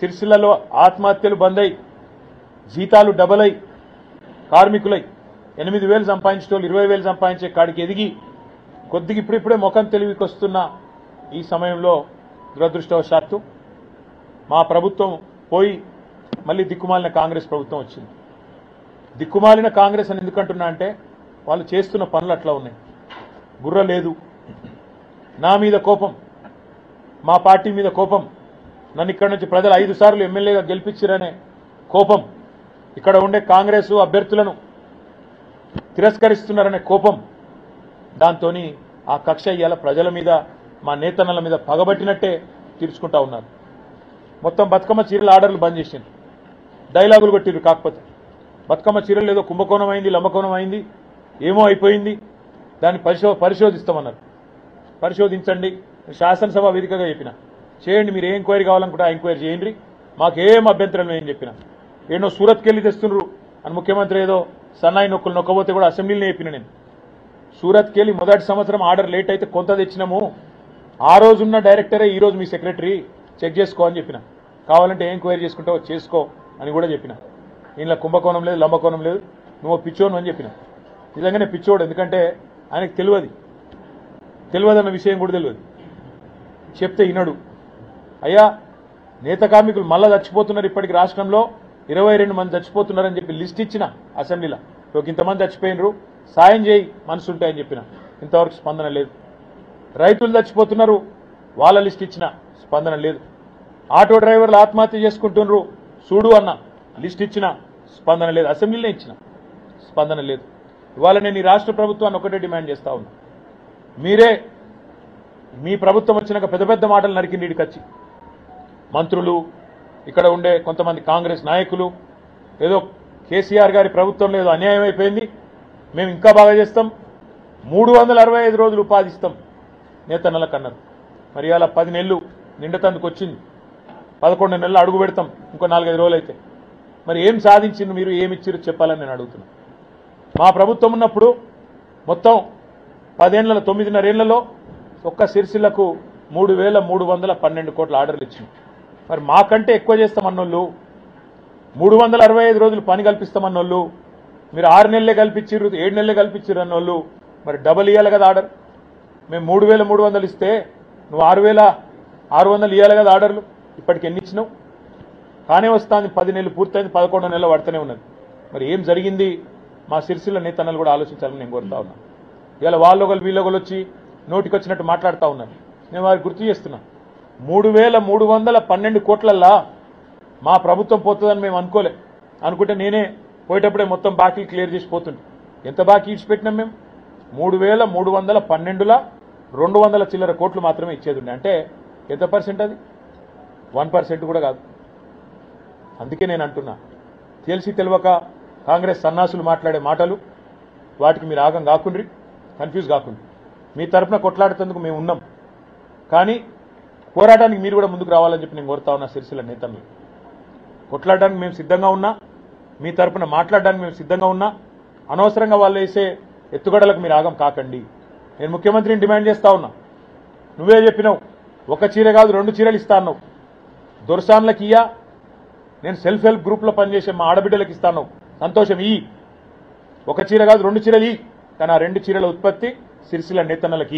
సిరిసిల్లలో ఆత్మహత్యలు బంద్ అయి జీతాలు డబల్ అయి కార్మికులై ఎనిమిది వేలు సంపాదించేటోళ్ళు ఇరవై వేలు సంపాదించే కాడికి ఎదిగి కొద్దిగా ఇప్పుడిప్పుడే ముఖం తెలివికి వస్తున్న ఈ సమయంలో దురదృష్టవశాత్తు మా ప్రభుత్వం పోయి మళ్ళీ దిక్కుమాలిన కాంగ్రెస్ ప్రభుత్వం వచ్చింది దిక్కుమాలిన కాంగ్రెస్ అని ఎందుకంటున్నా అంటే వాళ్ళు చేస్తున్న పనులు అట్లా ఉన్నాయి గుర్ర లేదు నా మీద కోపం మా పార్టీ మీద కోపం నన్ను ఇక్కడ నుంచి ప్రజలు ఐదు సార్లు ఎమ్మెల్యేగా గెలిపించారనే కోపం ఇక్కడ ఉండే కాంగ్రెస్ అభ్యర్థులను తిరస్కరిస్తున్నారనే కోపం దాంతో ఆ కక్ష ఇవాళ ప్రజల మీద మా నేతన్నల మీద పగబట్టినట్టే తీర్చుకుంటా ఉన్నారు మొత్తం బతుకమ్మ చీరల ఆర్డర్లు బంద్ చేసింది డైలాగులు కొట్టిరు కాకపోతే బతుకమ్మ చీరలు ఏదో కుంభకోణం అయింది లంబకోణం అయింది ఏమో అయిపోయింది దాన్ని పరిశో పరిశోధిస్తామన్నారు పరిశోధించండి శాసనసభ వేదికగా చెప్పిన చేయండి మీరు ఏ ఎంక్వైరీ కావాలనుకుంటే ఆ ఎంక్వైరీ చేయండి మాకేం అభ్యంతరం లేదని చెప్పిన ఏనో సూరత్కి వెళ్ళి తెస్తున్నారు అని ముఖ్యమంత్రి ఏదో సన్నాయి నొక్కులు నొక్కబోతే కూడా అసెంబ్లీలో చెప్పిన నేను సూరత్కి వెళ్ళి మొదటి సంవత్సరం ఆర్డర్ లేట్ అయితే కొంత తెచ్చినాము ఆ రోజున్న డైరెక్టరే ఈ రోజు మీ సెక్రటరీ చెక్ చేసుకో అని చెప్పిన కావాలంటే ఏం ఎంక్వైరీ చేసుకుంటావో చేసుకో అని కూడా చెప్పిన ఇంట్లో కుంభకోణం లేదు లంబకోణం లేదు నువ్వు పిచ్చోను అని చెప్పిన నిజంగానే పిచ్చోడు ఎందుకంటే ఆయనకు తెలియదు తెలియదన్న విషయం కూడా తెలియదు చెప్తే వినడు అయ్యా నేత కార్మికులు మళ్ళా చచ్చిపోతున్నారు ఇప్పటికి రాష్ట్రంలో ఇరవై రెండు మంది చచ్చిపోతున్నారని చెప్పి లిస్ట్ ఇచ్చిన అసెంబ్లీలో ఒక ఇంతమంది చచ్చిపోయినరు సాయం చేయి మనసు ఉంటాయని చెప్పిన ఇంతవరకు స్పందన లేదు రైతులు చచ్చిపోతున్నారు వాళ్ళ లిస్ట్ ఇచ్చిన స్పందన లేదు ఆటో డ్రైవర్లు ఆత్మహత్య చేసుకుంటున్నారు చూడు అన్న లిస్ట్ ఇచ్చిన స్పందన లేదు అసెంబ్లీలో ఇచ్చిన స్పందన లేదు ఇవాళ నేను ఈ రాష్ట్ర ప్రభుత్వాన్ని ఒకటే డిమాండ్ చేస్తా ఉన్నా మీరే మీ ప్రభుత్వం వచ్చినాక పెద్ద పెద్ద మాటలు నరికిండి ఈడికి వచ్చి మంత్రులు ఇక్కడ ఉండే కొంతమంది కాంగ్రెస్ నాయకులు ఏదో కేసీఆర్ గారి ప్రభుత్వంలో ఏదో అన్యాయం అయిపోయింది మేము ఇంకా బాగా చేస్తాం మూడు వందల అరవై ఐదు రోజులు ఉపాధి ఇస్తాం నేతన్నలకు అన్నారు మరి అలా పది నెలలు నిండతందుకు వచ్చింది పదకొండు నెలలు అడుగు పెడతాం ఇంకో నాలుగైదు రోజులు అయితే మరి ఏం సాధించింది మీరు ఏమి ఇచ్చిరు చెప్పాలని నేను అడుగుతున్నా మా ప్రభుత్వం ఉన్నప్పుడు మొత్తం పదేళ్ల తొమ్మిదిన్నరేళ్లలో ఒక్క సిరిసిల్లకు మూడు వేల మూడు వందల పన్నెండు కోట్ల ఆర్డర్లు ఇచ్చింది మరి మాకంటే ఎక్కువ చేస్తామన్నోళ్ళు మూడు వందల అరవై ఐదు రోజులు పని కల్పిస్తామన్నోళ్ళు మీరు ఆరు నెలలే కల్పించిర్రు ఏడు నెలలే కల్పించిర్రు అన్నోళ్ళు మరి డబల్ ఇవ్వాలి కదా ఆర్డర్ మేము మూడు వేల మూడు వందలు ఇస్తే నువ్వు ఆరు వేల ఆరు వందలు ఇవ్వాలి కదా ఆర్డర్లు ఇప్పటికి ఎన్ని ఇచ్చినావు కానే వస్తాంది పది నెలలు పూర్తయింది పదకొండు నెలలు పడుతూనే ఉన్నది మరి ఏం జరిగింది మా సిరిసిల్ల నేతన్నలు కూడా ఆలోచించాలని నేను కోరుతా ఉన్నా ఇవాళ వాళ్ళొకరు వీళ్ళొకరు వచ్చి నోటికి వచ్చినట్టు మాట్లాడుతూ ఉన్నారు నేను వారికి గుర్తు చేస్తున్నా మూడు వేల మూడు వందల పన్నెండు కోట్లల్లా మా ప్రభుత్వం పోతుందని మేము అనుకోలే అనుకుంటే నేనే పోయేటప్పుడే మొత్తం బాకీలు క్లియర్ చేసి పోతుండే ఎంత బాకీ ఇచ్చిపెట్టినాం మేము మూడు వేల మూడు వందల పన్నెండుల రెండు వందల చిల్లర కోట్లు మాత్రమే ఇచ్చేది ఉండే అంటే ఎంత పర్సెంట్ అది వన్ పర్సెంట్ కూడా కాదు అందుకే నేను అంటున్నా తెలిసి తెలియక కాంగ్రెస్ సన్నాసులు మాట్లాడే మాటలు వాటికి మీరు ఆగం కాకుండ్రి కన్ఫ్యూజ్ కాకుండ్రి మీ తరపున కొట్లాడుతందుకు మేము ఉన్నాం కానీ పోరాటానికి మీరు కూడా ముందుకు రావాలని చెప్పి నేను కోరుతా ఉన్నా సిరిసిల్ల నేతలు కొట్లాడడానికి మేము సిద్ధంగా ఉన్నా మీ తరపున మాట్లాడడానికి మేము సిద్ధంగా ఉన్నా అనవసరంగా వాళ్ళు వేసే ఎత్తుగడలకు మీరు ఆగం కాకండి నేను ముఖ్యమంత్రిని డిమాండ్ చేస్తా ఉన్నా నువ్వే చెప్పినావు ఒక చీర కాదు రెండు చీరలు ఇస్తా అన్నావు దొరసాన్లకి ఇయ్యా నేను సెల్ఫ్ హెల్ప్ గ్రూప్లో పనిచేసే మా ఆడబిడ్డలకు ఇస్తాను సంతోషం ఈ ఒక చీర కాదు రెండు చీరలు ఈ కానీ ఆ రెండు చీరల ఉత్పత్తి సిరిసిల్ల నేతన్నలకి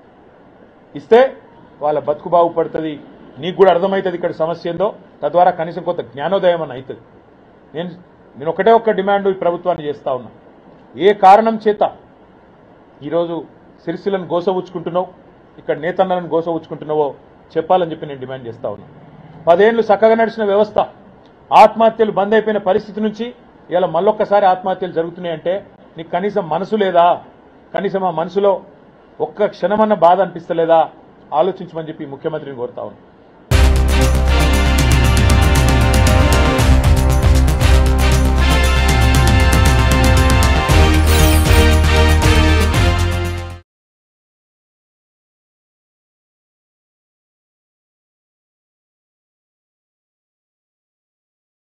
ఇస్తే వాళ్ళ బతుకు బాగుపడుతుంది నీకు కూడా అర్థమవుతుంది ఇక్కడ సమస్య ఏందో తద్వారా కనీసం కొంత జ్ఞానోదయం అని అవుతుంది నేను నేను ఒకటే ఒక్క డిమాండ్ ఈ ప్రభుత్వాన్ని చేస్తా ఉన్నా ఏ కారణం చేత ఈరోజు సిరిసిల్లను గోసవుచ్చుకుంటున్నావు ఇక్కడ నేతన్నలను గోసవుచ్చుకుంటున్నావో చెప్పాలని చెప్పి నేను డిమాండ్ చేస్తా ఉన్నా పదేళ్లు చక్కగా నడిచిన వ్యవస్థ ఆత్మహత్యలు బంద్ అయిపోయిన పరిస్థితి నుంచి ఇలా మళ్ళొక్కసారి ఆత్మహత్యలు జరుగుతున్నాయంటే నీకు కనీసం మనసు లేదా కనీసం ఆ మనసులో ఒక్క క్షణమన్న బాధ అనిపిస్తలేదా ఆలోచించమని చెప్పి ముఖ్యమంత్రిని కోరుతా ఉన్నా